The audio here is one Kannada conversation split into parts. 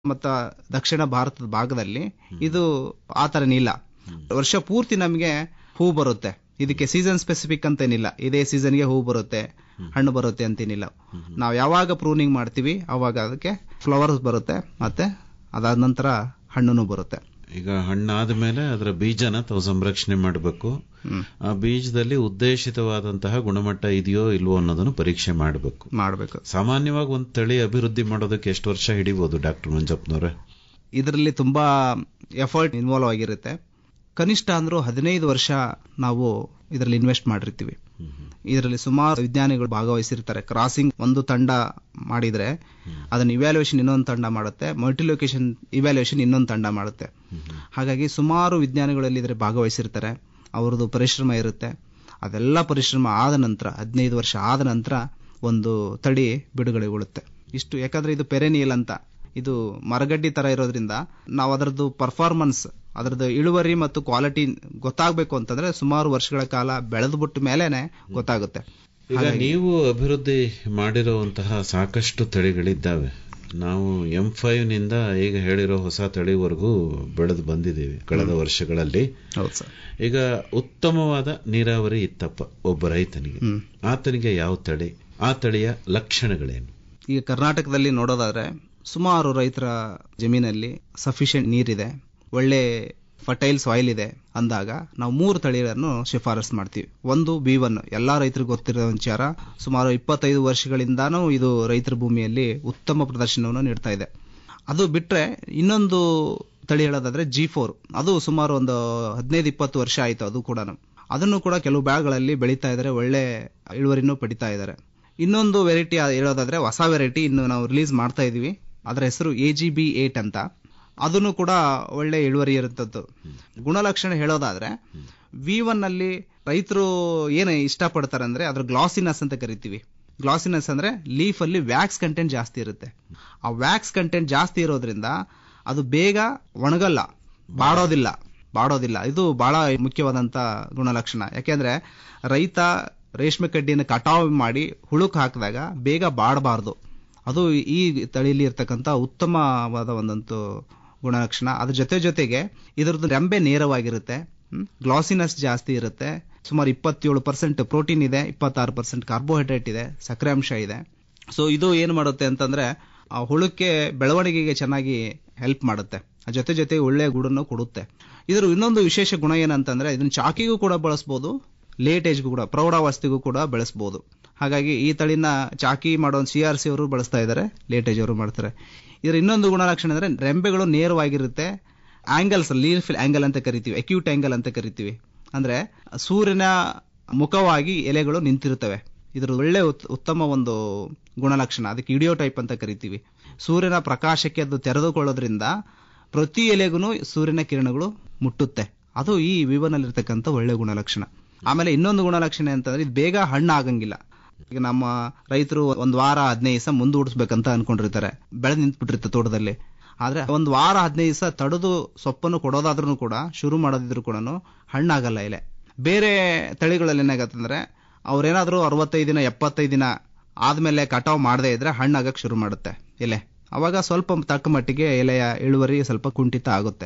ಮತ್ತು ದಕ್ಷಿಣ ಭಾರತದ ಭಾಗದಲ್ಲಿ ಇದು ಆ ಥರನಿಲ್ಲ ವರ್ಷ ಪೂರ್ತಿ ನಮಗೆ ಹೂ ಬರುತ್ತೆ ಇದಕ್ಕೆ ಸೀಸನ್ ಸ್ಪೆಸಿಫಿಕ್ ಅಂತೇನಿಲ್ಲ ಇದೇ ಸೀಸನ್ಗೆ ಹೂ ಬರುತ್ತೆ ಹಣ್ಣು ಬರುತ್ತೆ ಅಂತೇನಿಲ್ಲ ನಾವು ಯಾವಾಗ ಪ್ರೂನಿಂಗ್ ಮಾಡ್ತೀವಿ ಅವಾಗ ಅದಕ್ಕೆ ಫ್ಲವರ್ಸ್ ಬರುತ್ತೆ ಮತ್ತೆ ಅದಾದ ನಂತರ ಹಣ್ಣು ಬರುತ್ತೆ ಈಗ ಹಣ್ಣಾದ ಮೇಲೆ ಅದರ ಬೀಜನ ತಾವು ಸಂರಕ್ಷಣೆ ಮಾಡಬೇಕು ಆ ಬೀಜದಲ್ಲಿ ಉದ್ದೇಶಿತವಾದಂತಹ ಗುಣಮಟ್ಟ ಇದೆಯೋ ಇಲ್ವೋ ಅನ್ನೋದನ್ನು ಪರೀಕ್ಷೆ ಮಾಡಬೇಕು ಮಾಡಬೇಕು ಸಾಮಾನ್ಯವಾಗಿ ಒಂದು ತಳಿ ಅಭಿವೃದ್ಧಿ ಮಾಡೋದಕ್ಕೆ ಎಷ್ಟು ವರ್ಷ ಹಿಡಿಬಹುದು ಡಾಕ್ಟರ್ ಮಂಜಪ್ಪನವ್ರೆ ಇದರಲ್ಲಿ ತುಂಬಾ ಎಫರ್ಟ್ ಇನ್ವಾಲ್ವ್ ಆಗಿರುತ್ತೆ ಕನಿಷ್ಠ ಅಂದ್ರೂ ಹದಿನೈದು ವರ್ಷ ನಾವು ಇದರಲ್ಲಿ ಇನ್ವೆಸ್ಟ್ ಮಾಡಿರ್ತೀವಿ ಇದರಲ್ಲಿ ಸುಮಾರು ವಿಜ್ಞಾನಿಗಳು ಭಾಗವಹಿಸಿರ್ತಾರೆ ಕ್ರಾಸಿಂಗ್ ಒಂದು ತಂಡ ಮಾಡಿದ್ರೆ ಅದನ್ನ ಇವ್ಯಾಲ್ಯೂಯೇಷನ್ ಇನ್ನೊಂದು ತಂಡ ಮಾಡುತ್ತೆ ಮಲ್ಟಿಲೊಕೇಶನ್ ಇವ್ಯಾಲ್ಯೂಯೇಷನ್ ಇನ್ನೊಂದು ತಂಡ ಮಾಡುತ್ತೆ ಹಾಗಾಗಿ ಸುಮಾರು ವಿಜ್ಞಾನಿಗಳಲ್ಲಿ ಇದ್ರೆ ಭಾಗವಹಿಸಿರ್ತಾರೆ ಅವ್ರದ್ದು ಪರಿಶ್ರಮ ಇರುತ್ತೆ ಅದೆಲ್ಲ ಪರಿಶ್ರಮ ಆದ ನಂತರ ಹದಿನೈದು ವರ್ಷ ಆದ ನಂತರ ಒಂದು ತಳಿ ಬಿಡುಗಡೆಗೊಳ್ಳುತ್ತೆ ಇಷ್ಟು ಯಾಕಂದ್ರೆ ಇದು ಪೆರೆನಿಯಲ್ ಅಂತ ಇದು ಮರಗಡ್ಡಿ ತರ ಇರೋದ್ರಿಂದ ನಾವು ಅದರದ್ದು ಪರ್ಫಾರ್ಮೆನ್ಸ್ ಅದರದ್ದು ಇಳುವರಿ ಮತ್ತು ಕ್ವಾಲಿಟಿ ಗೊತ್ತಾಗಬೇಕು ಅಂತಂದ್ರೆ ಸುಮಾರು ವರ್ಷಗಳ ಕಾಲ ಬೆಳೆದು ಬಿಟ್ಟ ಮೇಲೇನೆ ಗೊತ್ತಾಗುತ್ತೆ ಈಗ ನೀವು ಅಭಿವೃದ್ಧಿ ಮಾಡಿರುವಂತಹ ಸಾಕಷ್ಟು ತಳಿಗಳಿದ್ದಾವೆ ನಾವು ಎಂ ಫೈವ್ ನಿಂದ ಈಗ ಹೇಳಿರೋ ಹೊಸ ತಳಿವರೆಗೂ ಬೆಳೆದು ಬಂದಿದ್ದೀವಿ ಕಳೆದ ವರ್ಷಗಳಲ್ಲಿ ಹೌದು ಸರ್ ಈಗ ಉತ್ತಮವಾದ ನೀರಾವರಿ ಇತ್ತಪ್ಪ ಒಬ್ಬ ರೈತನಿಗೆ ಆತನಿಗೆ ಯಾವ ತಳಿ ಆ ತಳಿಯ ಲಕ್ಷಣಗಳೇನು ಈಗ ಕರ್ನಾಟಕದಲ್ಲಿ ನೋಡೋದಾದ್ರೆ ಸುಮಾರು ರೈತರ ಜಮೀನಲ್ಲಿ ಸಫಿಷಿಯಂಟ್ ನೀರಿದೆ ಒಳ್ಳೆ ಫರ್ಟೈಲ್ ಸಾಯಿಲ್ ಇದೆ ಅಂದಾಗ ನಾವು ಮೂರು ತಳಿಗಳನ್ನು ಶಿಫಾರಸ್ ಮಾಡ್ತೀವಿ ಒಂದು ಬಿ ಒನ್ ಎಲ್ಲಾ ರೈತರಿಗೆ ಗೊತ್ತಿರೋ ವಿಚಾರ ಸುಮಾರು ಇಪ್ಪತ್ತೈದು ವರ್ಷಗಳಿಂದಾನೂ ಇದು ರೈತರ ಭೂಮಿಯಲ್ಲಿ ಉತ್ತಮ ಪ್ರದರ್ಶನವನ್ನು ನೀಡ್ತಾ ಇದೆ ಅದು ಬಿಟ್ರೆ ಇನ್ನೊಂದು ತಳಿ ಹೇಳೋದಾದ್ರೆ ಜಿ ಫೋರ್ ಅದು ಸುಮಾರು ಒಂದು ಹದಿನೈದು ಇಪ್ಪತ್ತು ವರ್ಷ ಆಯಿತು ಅದು ಕೂಡ ಅದನ್ನು ಕೂಡ ಕೆಲವು ಬ್ಯಾಗ್ಗಳಲ್ಲಿ ಬೆಳೀತಾ ಇದ್ದಾರೆ ಒಳ್ಳೆ ಇಳುವರಿನೂ ಪಡಿತಾ ಇದ್ದಾರೆ ಇನ್ನೊಂದು ವೆರೈಟಿ ಹೇಳೋದಾದ್ರೆ ಹೊಸ ವೆರೈಟಿ ಇನ್ನು ನಾವು ರಿಲೀಸ್ ಮಾಡ್ತಾ ಇದೀವಿ ಅದರ ಹೆಸರು ಎ ಜಿ ಬಿ ಏಟ್ ಅಂತ ಅದನ್ನು ಕೂಡ ಒಳ್ಳೆ ಇಳುವರಿ ಇರುತ್ತದ್ದು ಗುಣಲಕ್ಷಣ ಹೇಳೋದಾದ್ರೆ ವಿ ಒನ್ ಅಲ್ಲಿ ರೈತರು ಏನು ಇಷ್ಟಪಡ್ತಾರೆ ಅಂದ್ರೆ ಅದ್ರ ಗ್ಲಾಸಿನಸ್ ಅಂತ ಕರಿತೀವಿ ಗ್ಲಾಸಿನಸ್ ಅಂದ್ರೆ ಲೀಫ್ ಅಲ್ಲಿ ವ್ಯಾಕ್ಸ್ ಕಂಟೆಂಟ್ ಜಾಸ್ತಿ ಇರುತ್ತೆ ಆ ವ್ಯಾಕ್ಸ್ ಕಂಟೆಂಟ್ ಜಾಸ್ತಿ ಇರೋದ್ರಿಂದ ಅದು ಬೇಗ ಒಣಗಲ್ಲ ಬಾಡೋದಿಲ್ಲ ಬಾಡೋದಿಲ್ಲ ಇದು ಬಹಳ ಮುಖ್ಯವಾದಂತ ಗುಣಲಕ್ಷಣ ಯಾಕೆಂದ್ರೆ ರೈತ ರೇಷ್ಮೆ ಕಡ್ಡಿಯನ್ನು ಕಟಾವು ಮಾಡಿ ಹುಳುಕ್ ಹಾಕಿದಾಗ ಬೇಗ ಬಾಡಬಾರ್ದು ಅದು ಈ ತಳಿಲಿ ಇರ್ತಕ್ಕಂಥ ಉತ್ತಮವಾದ ಒಂದಂತೂ ಗುಣಲಕ್ಷಣ ಅದ್ರ ಜೊತೆ ಜೊತೆಗೆ ಇದರದ್ದು ರೆಂಬೆ ನೇರವಾಗಿರುತ್ತೆ ಗ್ಲಾಸಿನಸ್ ಜಾಸ್ತಿ ಇರುತ್ತೆ ಸುಮಾರು ಇಪ್ಪತ್ತೇಳು ಪರ್ಸೆಂಟ್ ಪ್ರೋಟೀನ್ ಇದೆ ಇಪ್ಪತ್ತಾರು ಪರ್ಸೆಂಟ್ ಕಾರ್ಬೋಹೈಡ್ರೇಟ್ ಇದೆ ಸಕ್ಕರೆ ಅಂಶ ಇದೆ ಸೊ ಇದು ಏನು ಮಾಡುತ್ತೆ ಅಂತಂದ್ರೆ ಆ ಹುಳಕ್ಕೆ ಬೆಳವಣಿಗೆಗೆ ಚೆನ್ನಾಗಿ ಹೆಲ್ಪ್ ಮಾಡುತ್ತೆ ಜೊತೆ ಜೊತೆ ಒಳ್ಳೆ ಗೂಡನ್ನು ಕೊಡುತ್ತೆ ಇದರ ಇನ್ನೊಂದು ವಿಶೇಷ ಗುಣ ಏನಂತಂದ್ರೆ ಇದನ್ನ ಚಾಕಿಗೂ ಕೂಡ ಬಳಸಬಹುದು ಲೇಟ್ ಏಜ್ಗೂ ಕೂಡ ಪ್ರೌಢಾವಸ್ಥೆಗೂ ಕೂಡ ಬೆಳೆಸಬಹುದು ಹಾಗಾಗಿ ಈ ತಳಿನ ಚಾಕಿ ಮಾಡೋ ಸಿ ಆರ್ ಸಿ ಅವರು ಬಳಸ್ತಾ ಇದ್ದಾರೆ ಲೇಟ್ ಏಜ್ ಅವರು ಮಾಡ್ತಾರೆ ಇದರ ಇನ್ನೊಂದು ಗುಣಲಕ್ಷಣ ಅಂದ್ರೆ ರೆಂಬೆಗಳು ನೇರವಾಗಿರುತ್ತೆ ಆಂಗಲ್ಸ್ ಲೀಫ್ ಆಂಗಲ್ ಅಂತ ಕರಿತೀವಿ ಅಕ್ಯೂಟ್ ಆಂಗಲ್ ಅಂತ ಕರಿತೀವಿ ಅಂದ್ರೆ ಸೂರ್ಯನ ಮುಖವಾಗಿ ಎಲೆಗಳು ನಿಂತಿರುತ್ತವೆ ಇದರ ಒಳ್ಳೆ ಉತ್ತಮ ಒಂದು ಗುಣಲಕ್ಷಣ ಅದಕ್ಕೆ ಇಡಿಯೋ ಟೈಪ್ ಅಂತ ಕರಿತೀವಿ ಸೂರ್ಯನ ಪ್ರಕಾಶಕ್ಕೆ ಅದು ತೆರೆದುಕೊಳ್ಳೋದ್ರಿಂದ ಪ್ರತಿ ಎಲೆಗೂ ಸೂರ್ಯನ ಕಿರಣಗಳು ಮುಟ್ಟುತ್ತೆ ಅದು ಈ ವಿವನಲ್ಲಿರ್ತಕ್ಕಂಥ ಒಳ್ಳೆ ಗುಣಲಕ್ಷಣ ಆಮೇಲೆ ಇನ್ನೊಂದು ಗುಣಲಕ್ಷಣ ಅಂತಂದ್ರೆ ಇದು ಬೇಗ ಹಣ್ಣು ಆಗಂಗಿಲ್ಲ ಈಗ ನಮ್ಮ ರೈತರು ಒಂದ್ ವಾರ ಹದಿನೈದು ದಿವಸ ಮುಂದೂಡಿಸ್ಬೇಕಂತ ಅನ್ಕೊಂಡಿರ್ತಾರೆ ಬೆಳೆದು ನಿಂತ್ಬಿಟ್ಟಿರುತ್ತೆ ತೋಟದಲ್ಲಿ ಆದ್ರೆ ಒಂದ್ ವಾರ ಹದಿನೈದು ದಿವಸ ತಡೆದು ಸೊಪ್ಪನ್ನು ಕೊಡೋದಾದ್ರೂ ಕೂಡ ಶುರು ಮಾಡೋದಿದ್ರು ಕೂಡ ಹಣ್ಣಾಗಲ್ಲ ಎಲೆ ಬೇರೆ ತಳಿಗಳಲ್ಲಿ ಏನಾಗತ್ತಂದ್ರೆ ಅವ್ರೇನಾದ್ರೂ ಅರವತ್ತೈದು ದಿನ ಎಪ್ಪತ್ತೈದು ದಿನ ಆದ್ಮೇಲೆ ಕಟಾವ್ ಮಾಡದೇ ಇದ್ರೆ ಹಣ್ಣಾಗಕ್ ಶುರು ಮಾಡುತ್ತೆ ಎಲೆ ಅವಾಗ ಸ್ವಲ್ಪ ತಕ್ಕ ಮಟ್ಟಿಗೆ ಎಲೆಯ ಇಳುವರಿ ಸ್ವಲ್ಪ ಕುಂಠಿತ ಆಗುತ್ತೆ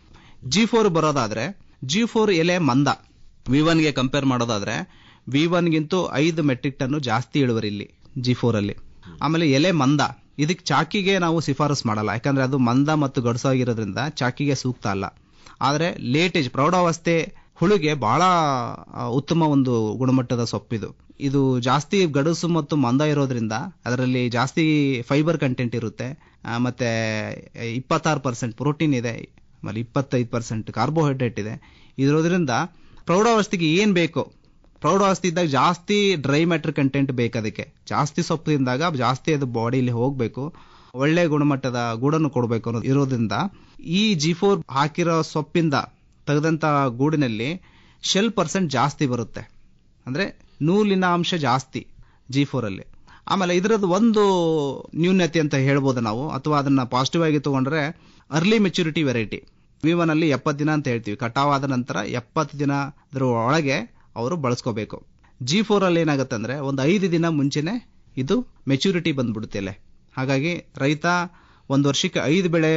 ಜಿ ಫೋರ್ ಬರೋದಾದ್ರೆ ಜಿ ಫೋರ್ ಎಲೆ ಮಂದ ವಿ ಒನ್ಗೆ ಕಂಪೇರ್ ಮಾಡೋದಾದ್ರೆ ವಿ ಒನ್ಗಿಂತೂ ಐದು ಮೆಟ್ರಿಕ್ ಟನ್ ಜಾಸ್ತಿ ಇಳುವರಿ ಇಲ್ಲಿ ಜಿ ಫೋರ್ ಅಲ್ಲಿ ಆಮೇಲೆ ಎಲೆ ಮಂದ ಇದಕ್ಕೆ ಚಾಕಿಗೆ ನಾವು ಶಿಫಾರಸ್ ಮಾಡಲ್ಲ ಯಾಕಂದ್ರೆ ಅದು ಮಂದ ಮತ್ತು ಗಡಸಾಗಿರೋದ್ರಿಂದ ಚಾಕಿಗೆ ಸೂಕ್ತ ಅಲ್ಲ ಆದ್ರೆ ಲೇಟೇಜ್ ಪ್ರೌಢಾವಸ್ಥೆ ಹುಳುಗೆ ಬಹಳ ಉತ್ತಮ ಒಂದು ಗುಣಮಟ್ಟದ ಸೊಪ್ಪಿದು ಇದು ಜಾಸ್ತಿ ಗಡಸು ಮತ್ತು ಮಂದ ಇರೋದ್ರಿಂದ ಅದರಲ್ಲಿ ಜಾಸ್ತಿ ಫೈಬರ್ ಕಂಟೆಂಟ್ ಇರುತ್ತೆ ಮತ್ತೆ ಇಪ್ಪತ್ತಾರು ಪರ್ಸೆಂಟ್ ಪ್ರೋಟೀನ್ ಇದೆ ಆಮೇಲೆ ಇಪ್ಪತ್ತೈದು ಪರ್ಸೆಂಟ್ ಕಾರ್ಬೋಹೈಡ್ರೇಟ್ ಇದೆ ಇರೋದ್ರಿಂದ ಪ್ರೌಢಾವಸ್ಥೆಗೆ ಏನ್ ಬೇಕು ಪ್ರೌಢಾವಸ್ಥೆ ಇದ್ದಾಗ ಜಾಸ್ತಿ ಡ್ರೈ ಮ್ಯಾಟರ್ ಕಂಟೆಂಟ್ ಬೇಕು ಅದಕ್ಕೆ ಜಾಸ್ತಿ ಸೊಪ್ಪು ತಿಂದಾಗ ಜಾಸ್ತಿ ಅದು ಬಾಡಿಲಿ ಹೋಗಬೇಕು ಒಳ್ಳೆ ಗುಣಮಟ್ಟದ ಗೂಡನ್ನು ಕೊಡಬೇಕು ಅನ್ನೋದು ಇರೋದ್ರಿಂದ ಈ ಜಿ ಫೋರ್ ಹಾಕಿರೋ ಸೊಪ್ಪಿಂದ ತೆಗೆದಂತ ಗೂಡಿನಲ್ಲಿ ಶೆಲ್ ಪರ್ಸೆಂಟ್ ಜಾಸ್ತಿ ಬರುತ್ತೆ ಅಂದ್ರೆ ನೂಲಿನ ಅಂಶ ಜಾಸ್ತಿ ಜಿ ಫೋರ್ ಅಲ್ಲಿ ಆಮೇಲೆ ಇದರದ್ದು ಒಂದು ನ್ಯೂನ್ಯತೆ ಅಂತ ಹೇಳ್ಬೋದು ನಾವು ಅಥವಾ ಅದನ್ನ ಪಾಸಿಟಿವ್ ಆಗಿ ತಗೊಂಡ್ರೆ early maturity variety V one ಅಲ್ಲಿ ಎಪ್ಪತ್ತು ದಿನ ಅಂತ ಹೇಳ್ತೀವಿ ಕಟಾವ್ ಆದ ನಂತರ ಎಪ್ಪತ್ತು ದಿನ ಅದರ ಒಳಗೆ ಅವರು ಬಳಸ್ಕೋಬೇಕು ಜಿ ಫೋರ್ ಅಲ್ಲಿ ಏನಾಗುತ್ತೆ ಅಂದ್ರೆ ಒಂದು ಐದು ದಿನ ಮುಂಚೆನೆ ಇದು ಮೆಚುರಿಟಿ ಬಂದ್ಬಿಡುತ್ತೆ ಹಾಗಾಗಿ ರೈತ ಒಂದು ವರ್ಷಕ್ಕೆ ಐದು ಬೆಳೆ